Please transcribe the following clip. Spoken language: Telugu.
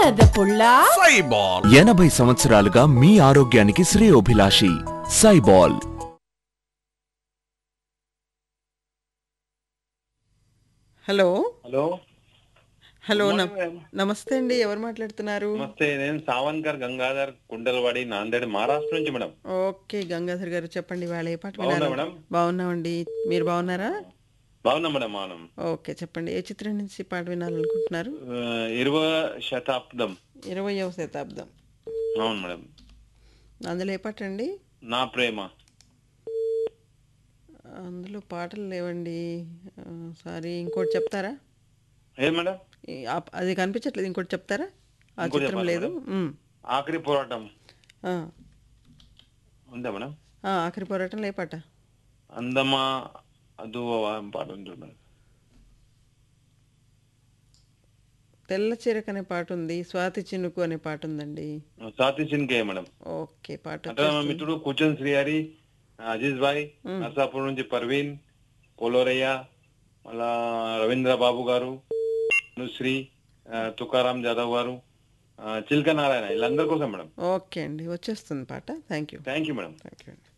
బురద పుల్ల సైబాల్ ఎనభై సంవత్సరాలుగా మీ ఆరోగ్యానికి శ్రేయోభిలాషి సైబాల్ హలో హలో హలో Good నమ్- morning, ma'am. నమస్తే అండి ఎవరు మాట్లాడుతున్నారు నమస్తే నేను సావన్కర్ గంగాధర్ కుండలవాడి నాందేడ్ మహారాష్ట్ర నుంచి మేడం ఓకే గంగాధర్ గారు చెప్పండి వాళ్ళ ఏ పాట బాగున్నా వినాలి మేడం? బాగున్నామండి మీరు బాగున్నారా బాగున్నా మేడం మనం ఓకే చెప్పండి ఏ చిత్రం నుంచి పాట వినాలనుకుంటున్నారు ఇరవై శతాబ్దం ఇరవయవ శతాబ్దం అవును మేడం అందులో ఏ పాట అండి నా ప్రేమ అందులో పాటలు లేవండి ఆ, సారీ ఇంకోటి చెప్తారా ఏ మేడం ఈ- ఆ- అది కనిపించట్లేదు ఇంకోటి చెప్తారా ఆ ఇంకోటి చిత్రం చెప్పాలా లేదు ఉమ్. ఆఖరి పోరాటం ఆ, ఉందా మేడం ఆ, ఆఖరి పోరాటంలో ఏ పాట అందమా అదు పాట ఉంటుంది మేడం తెల్ల చీరక అనే పాట ఉంది స్వాతి చినుకు అనే పాట ఉందండి సాతి సిన్కే మేడం ఓకే పాట అంటే మా వచ్చేస్తుంది. మిత్రుడు కూచన్ శ్రీహరి అజీజ్ భాయ్ నర్సాపూర్ నుంచి పర్వీన్ పోలోరయ్య మళ్ళా రవీంద్ర బాబు గారు అనుశ్రీ ఆ, తుకారాం జాదవ్ గారు ఆ, చిల్క నారాయణ వీళ్ళందరి కోసం మేడం ఓకే అండి వచ్చేస్తుంది పాట thank you thank you madam thank you అండి